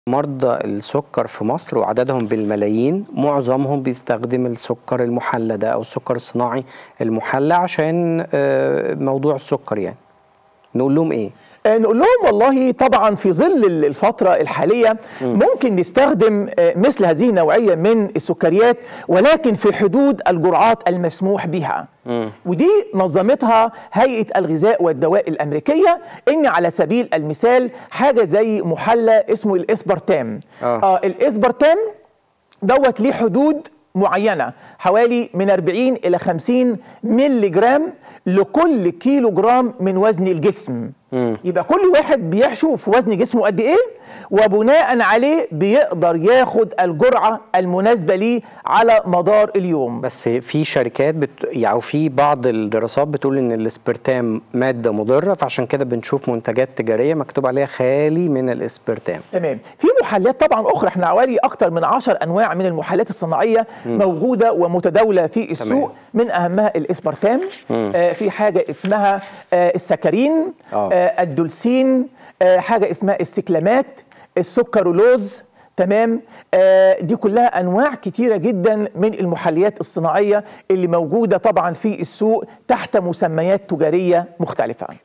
مرضى السكر في مصر وعددهم بالملايين معظمهم بيستخدم السكر المحلى ده او السكر الصناعي المحلى عشان آه، موضوع السكر يعني نقول لهم ايه آه، نقول لهم والله طبعا في ظل ال- الفترة الحالية ممكن نستخدم آه، مثل هذه النوعية من السكريات ولكن في حدود الجرعات المسموح بها ودي نظمتها هيئة الغذاء والدواء الأمريكية إن على سبيل المثال حاجة زي محلى اسمه الإسبرتام آه. آه الإسبرتام دوت ليه حدود معينة حوالي من 40 إلى 50 ملي جرام لكل كيلو جرام من وزن الجسم يبقى كل واحد بيشوف وزن جسمه قد إيه وبناء عليه بيقدر ياخد الجرعة المناسبة ليه على مدار اليوم بس في شركات بت... يعني في بعض الدراسات بتقول ان الاسبرتام ماده مضره فعشان كده بنشوف منتجات تجاريه مكتوب عليها خالي من الاسبرتام تمام في محلات طبعا اخرى احنا حوالي اكتر من 10 انواع من المحلات الصناعيه موجوده ومتداوله في السوق تمام. من اهمها الاسبرتام آه في حاجه اسمها آه السكرين آه. آه الدولسين آه حاجه اسمها السكلامات السكرولوز تمام آه دي كلها انواع كتيره جدا من المحليات الصناعيه اللي موجوده طبعا في السوق تحت مسميات تجاريه مختلفه